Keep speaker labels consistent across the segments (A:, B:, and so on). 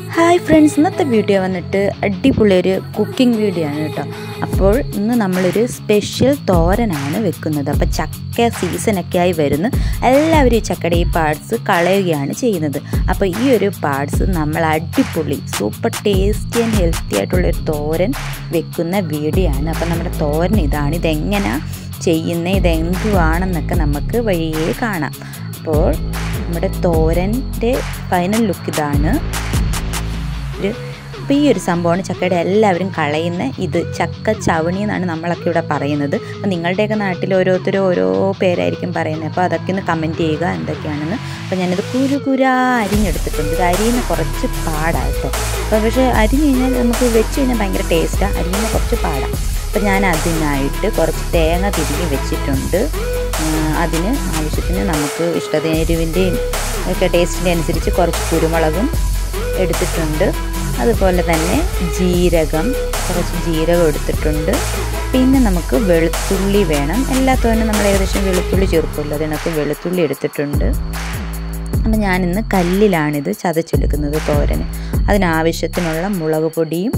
A: hi friends ഇന്നത്തെ video വന്നിട്ട് അടിപൊളി ഒരു കുക്കിംഗ് വീഡിയോ ആണ് കേട്ടോ അപ്പോൾ ഇന്ന് നമ്മളൊരു സ്പെഷ്യൽ തോരനാണ് വെക്കുന്നത് അപ്പോൾ ചക്ക സീസണൊക്കെ ആയി വരുന്നു എല്ലാവരും ഈ ചക്കയുടെ ഈ പാർട്സ് കളയുകയാണ് ചെയ്യുന്നത് അപ്പോൾ ഈ ഒരു പാർട്സ് നമ്മൾ അടിപൊളി സൂപ്പർ ടേസ്റ്റി ആൻഡ് ഹെൽത്തി ആയിട്ടുള്ളൊരു തോരൻ വെക്കുന്ന വീഡിയോ ആണ് അപ്പോൾ നമ്മുടെ തോരൻ ഇതാണ് ഇതെങ്ങനെയാണ് ചെയ്യുന്നത് ഇതെന്തുവാണെന്നൊക്കെ നമുക്ക് വഴിയേ കാണാം അപ്പോൾ നമ്മുടെ തോരൻ്റെ ഫൈനൽ ലുക്ക് ഇതാണ് ഒരു അപ്പോൾ ഈ ഒരു സംഭവമാണ് ചക്കയുടെ എല്ലാവരും കളയുന്ന ഇത് ചക്ക ചവണി എന്നാണ് നമ്മളൊക്കെ ഇവിടെ പറയുന്നത് അപ്പോൾ നിങ്ങളുടെയൊക്കെ നാട്ടിൽ ഓരോരുത്തരും ഓരോ പേരായിരിക്കും പറയുന്നത് അപ്പോൾ അതൊക്കെ ഒന്ന് കമൻറ്റ് ചെയ്യുക എന്തൊക്കെയാണെന്ന് അപ്പോൾ ഞാനിത് കുരു കുരാ അരിഞ്ഞെടുത്തിട്ടുണ്ട് ഇത് അരിയുന്ന കുറച്ച് പാടാണ് കേട്ടോ അപ്പോൾ പക്ഷേ അരിഞ്ഞ് കഴിഞ്ഞാൽ നമുക്ക് വെച്ച് കഴിഞ്ഞാൽ ഭയങ്കര ടേസ്റ്റാണ് അരിയുന്ന കുറച്ച് പാടാണ് അപ്പോൾ ഞാൻ അതിനായിട്ട് കുറച്ച് തേങ്ങ തിരികെ വെച്ചിട്ടുണ്ട് അതിന് ആവശ്യത്തിന് നമുക്ക് ഇഷ്ടത്തിന് എരിവിൻ്റെയും ഒക്കെ ടേസ്റ്റിൻ്റെ അനുസരിച്ച് കുറച്ച് കുരുമുളകും എടുത്തിട്ടുണ്ട് അതുപോലെ തന്നെ ജീരകം കുറച്ച് ജീരകം എടുത്തിട്ടുണ്ട് പിന്നെ നമുക്ക് വെളുത്തുള്ളി വേണം എല്ലാത്തോനും നമ്മൾ ഏകദേശം വെളുത്തുള്ളി ചേർക്കുമല്ലോ അതിനൊക്കെ വെളുത്തുള്ളി എടുത്തിട്ടുണ്ട് അപ്പം ഞാനിന്ന് കല്ലിലാണിത് ചതച്ചെടുക്കുന്നത് തോരന് അതിനാവശ്യത്തിനുള്ള മുളക് പൊടിയും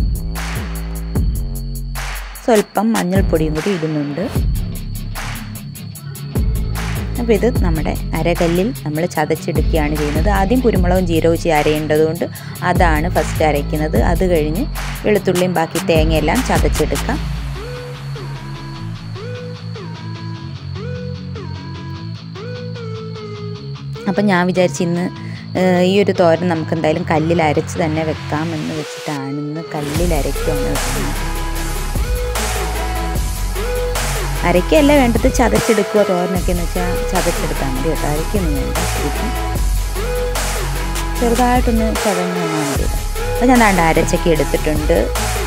A: സ്വല്പം മഞ്ഞൾപ്പൊടിയും കൂടി ഇടുന്നുണ്ട് അപ്പോൾ ഇത് നമ്മുടെ അരകല്ലിൽ നമ്മൾ ചതച്ചെടുക്കുകയാണ് ചെയ്യുന്നത് ആദ്യം കുരുമുളകും ജീരകവും ചേ അരയേണ്ടതുകൊണ്ട് അതാണ് ഫസ്റ്റ് അരയ്ക്കുന്നത് അത് കഴിഞ്ഞ് വെളുത്തുള്ളിയും ബാക്കി തേങ്ങയെല്ലാം ചതച്ചെടുക്കാം അപ്പം ഞാൻ വിചാരിച്ചു ഇന്ന് ഈ ഒരു തോരൻ നമുക്ക് എന്തായാലും കല്ലിൽ അരച്ച് തന്നെ വെക്കാമെന്ന് വെച്ചിട്ടാണ് ഇന്ന് കല്ലിൽ അരയ്ക്കുകയാണ് വെക്കുന്നത് അരയ്ക്കല്ല വേണ്ടത് ചതച്ചെടുക്കുക തോരനൊക്കെ എന്ന് വെച്ചാൽ ചതച്ചെടുത്താൽ മതി കേട്ടോ അരയ്ക്കൊന്നും വേണ്ട ശരിക്കും ചെറുതായിട്ടൊന്ന് ചതഞ്ഞ് വന്നാൽ മതി അപ്പോൾ ഞാൻ ദാണ്ട് അരച്ചൊക്കെ എടുത്തിട്ടുണ്ട്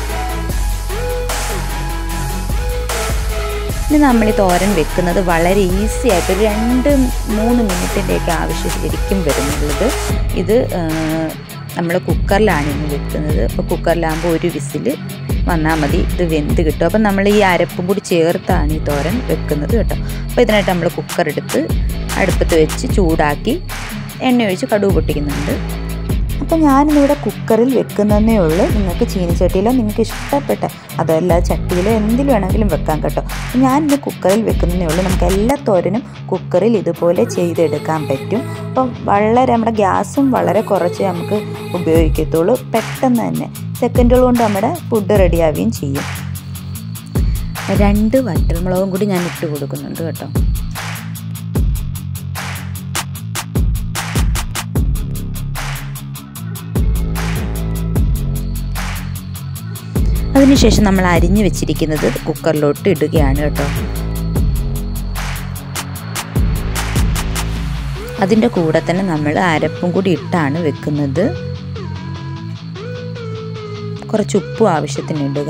A: ഇനി നമ്മൾ ഈ തോരൻ വെക്കുന്നത് വളരെ ഈസി ആയിട്ട് ഒരു രണ്ട് മൂന്ന് മിനിറ്റിൻ്റെയൊക്കെ ആവശ്യം ശരിക്കും വരുന്നുള്ളത് ഇത് നമ്മൾ കുക്കറിലാണ് ഇന്ന് വെക്കുന്നത് അപ്പോൾ കുക്കറിലാകുമ്പോൾ ഒരു വിസിൽ വന്നാൽ മതി ഇത് വെന്ത് കിട്ടും അപ്പം നമ്മൾ ഈ അരപ്പും കൂടി ചേർത്താണ് ഈ തോരൻ വെക്കുന്നത് കേട്ടോ അപ്പോൾ ഇതിനായിട്ട് നമ്മൾ കുക്കർ എടുത്ത് അടുപ്പത്ത് വെച്ച് ചൂടാക്കി എണ്ണ ഒഴിച്ച് കടുവ് പൊട്ടിക്കുന്നുണ്ട് അപ്പോൾ ഞാനിന്നിവിടെ കുക്കറിൽ വെക്കുന്നതേ ഉള്ളൂ നിങ്ങൾക്ക് ചീനിച്ചട്ടിയിലോ നിങ്ങൾക്ക് ഇഷ്ടപ്പെട്ട അതല്ല ചട്ടിയിലോ എന്തിൽ വേണമെങ്കിലും വെക്കാം കേട്ടോ ഞാനിന്ന് കുക്കറിൽ വെക്കുന്നതേ ഉള്ളൂ നമുക്ക് എല്ലാ തോരനും കുക്കറിൽ ഇതുപോലെ ചെയ്തെടുക്കാൻ പറ്റും അപ്പം വളരെ നമ്മുടെ ഗ്യാസും വളരെ കുറച്ച് നമുക്ക് ഉപയോഗിക്കത്തുള്ളൂ പെട്ടെന്ന് തന്നെ സെക്കൻഡുകൾ കൊണ്ട് നമ്മുടെ ഫുഡ് റെഡിയാവുകയും ചെയ്യും രണ്ട് വറ്റൽമുളകും കൂടി ഞാൻ ഇട്ട് കൊടുക്കുന്നുണ്ട് കേട്ടോ അതിനുശേഷം നമ്മൾ അരിഞ്ഞു വെച്ചിരിക്കുന്നത് കുക്കറിലോട്ട് ഇടുകയാണ് കേട്ടോ അതിൻ്റെ കൂടെ തന്നെ നമ്മൾ അരപ്പും കൂടി ഇട്ടാണ് വെക്കുന്നത് കുറച്ച് ഉപ്പും ആവശ്യത്തിന് ഇടുക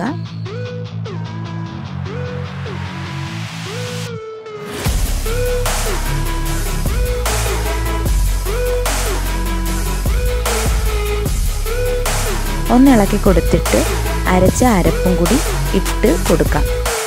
A: ഒന്ന് ഇളക്കി കൊടുത്തിട്ട് അരച്ച അരപ്പും കൂടി ഇട്ട് കൊടുക്കാം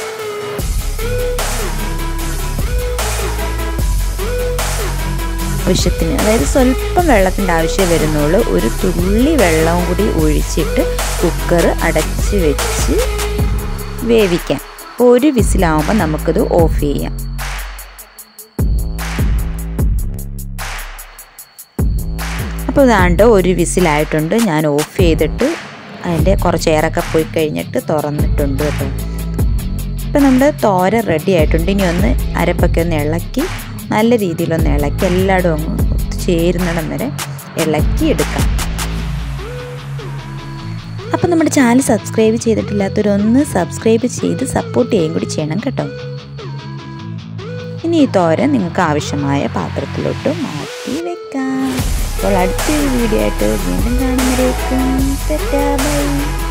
A: ആവശ്യത്തിന് അതായത് സ്വല്പം വെള്ളത്തിൻ്റെ ആവശ്യം വരുന്നുള്ളൂ ഒരു തുള്ളി വെള്ളവും കൂടി ഒഴിച്ചിട്ട് കുക്കർ അടച്ച് വെച്ച് വേവിക്കാം ഒരു വിസിലാവുമ്പോൾ നമുക്കിത് ഓഫ് ചെയ്യാം അപ്പോൾ ഇതാണ്ട് ഒരു വിസിലായിട്ടുണ്ട് ഞാൻ ഓഫ് ചെയ്തിട്ട് അതിൻ്റെ കുറച്ച് എയറൊക്കെ പോയി കഴിഞ്ഞിട്ട് തുറന്നിട്ടുണ്ട് കേട്ടോ ഇപ്പം നമ്മുടെ തോര റെഡി ആയിട്ടുണ്ട് ഇനി ഒന്ന് അരപ്പൊക്കെ ഒന്ന് ഇളക്കി നല്ല രീതിയിലൊന്ന് ഇളക്കി എല്ലായിടും അങ്ങ് ചേരുന്നിടം വരെ ഇളക്കി എടുക്കാം അപ്പം നമ്മുടെ ചാനൽ സബ്സ്ക്രൈബ് ചെയ്തിട്ടില്ലാത്തവരൊന്ന് സബ്സ്ക്രൈബ് ചെയ്ത് സപ്പോർട്ട് ചെയ്യുകയും കൂടി ചെയ്യണം കേട്ടോ ഇനി ഈ തോരൻ നിങ്ങൾക്ക് ആവശ്യമായ പാത്രത്തിലോട്ട് മാറ്റി വെക്കാം അപ്പോൾ അടുത്തൊരു വീഡിയോ ആയിട്ട് വീണ്ടും കാണുന്നവരേക്കും ബൈ